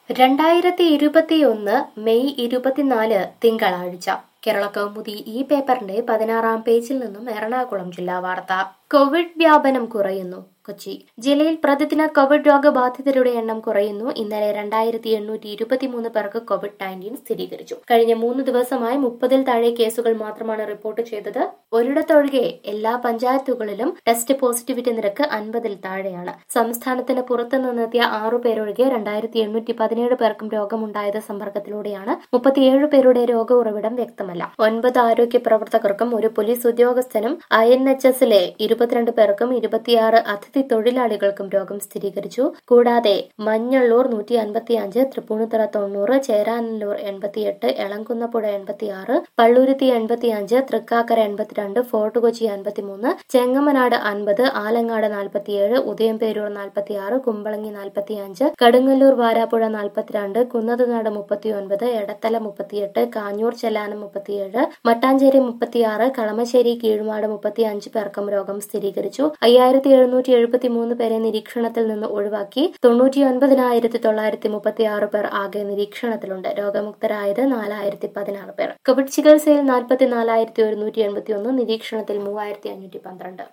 രണ്ടായിരത്തി ഇരുപത്തിയൊന്ന് മെയ് ഇരുപത്തിനാല് തിങ്കളാഴ്ച കേരള കൗമുദി ഈ പേപ്പറിന്റെ പതിനാറാം പേജിൽ നിന്നും എറണാകുളം ജില്ലാ വാർത്ത കോവിഡ് വ്യാപനം കുറയുന്നു കൊച്ചി ജില്ലയിൽ പ്രതിദിന കോവിഡ് രോഗബാധിതരുടെ എണ്ണം കുറയുന്നു ഇന്നലെ രണ്ടായിരത്തി എണ്ണൂറ്റി ഇരുപത്തിമൂന്ന് പേർക്ക് കോവിഡ് നയൻറ്റീൻ സ്ഥിരീകരിച്ചു കഴിഞ്ഞ മൂന്ന് ദിവസമായി മുപ്പതിൽ താഴെ കേസുകൾ മാത്രമാണ് റിപ്പോർട്ട് ചെയ്തത് ഒരിടത്തൊഴികെ എല്ലാ പഞ്ചായത്തുകളിലും ടെസ്റ്റ് പോസിറ്റിവിറ്റി നിരക്ക് അൻപതിൽ താഴെയാണ് സംസ്ഥാനത്തിന് പുറത്തു നിന്നെത്തിയ ആറു പേരൊഴികെ രണ്ടായിരത്തി എണ്ണൂറ്റി പതിനേഴ് പേർക്കും രോഗമുണ്ടായത് സമ്പർക്കത്തിലൂടെയാണ് മുപ്പത്തിയേഴ് പേരുടെ രോഗ ഉറവിടം വ്യക്തമല്ല ഒൻപത് ആരോഗ്യ പ്രവർത്തകർക്കും ഒരു പോലീസ് ഉദ്യോഗസ്ഥനും ഐ എൻ എച്ച് എസിലെ ഇരുപത്തിരണ്ട് പേർക്കും ഇരുപത്തിയാറ് അതിഥി തൊഴിലാളികൾക്കും രോഗം സ്ഥിരീകരിച്ചു കൂടാതെ മഞ്ഞള്ളൂർ നൂറ്റി അൻപത്തി അഞ്ച് തൃപ്പൂണിത്തുറ തൊണ്ണൂറ് ചേരാനല്ലൂർ എൺപത്തിയെട്ട് എളങ്കുന്നപ്പുഴ എൺപത്തിയാറ് പള്ളൂരുത്തി എൺപത്തിയഞ്ച് തൃക്കാക്കര എൺപത്തിരണ്ട് ഫോർട്ട് കൊച്ചി അൻപത്തിമൂന്ന് ചെങ്ങമനാട് അൻപത് ആലങ്ങാട് നാൽപ്പത്തിയേഴ് ഉദയംപേരൂർ നാൽപ്പത്തിയാറ് കുമ്പളങ്ങി നാൽപ്പത്തിയഞ്ച് കടുങ്ങല്ലൂർ വാരാപ്പുഴ നാൽപ്പത്തിരണ്ട് കുന്നതുനാട് മുപ്പത്തിയൊൻപത് എടത്തല മുപ്പത്തിയെട്ട് കാഞ്ഞൂർ ചെല്ലാനം മുപ്പത്തിയേഴ് മട്ടാഞ്ചേരി മുപ്പത്തിയാറ് കളമശ്ശേരി കീഴ്മാട് മുപ്പത്തിയഞ്ച് പേർക്കും രോഗം സ്ഥിരീകരിച്ചു അയ്യായിരത്തി എഴുന്നൂറ്റി എഴുപത്തിമൂന്ന് പേരെ നിരീക്ഷണത്തിൽ നിന്ന് ഒഴിവാക്കി തൊണ്ണൂറ്റിയൊൻപതിനായിരത്തി തൊള്ളായിരത്തി മുപ്പത്തിയാറ് പേർ ആകെ നിരീക്ഷണത്തിലുണ്ട് രോഗമുക്തരായത് നാലായിരത്തി പതിനാറ് പേർ കോവിഡ് ചികിത്സയിൽ നാൽപ്പത്തിനാലായിരത്തി ഒരുന്നൂറ്റി എൺപത്തി ഒന്ന് നിരീക്ഷണത്തിൽ മൂവായിരത്തി അഞ്ഞൂറ്റി പന്ത്രണ്ട്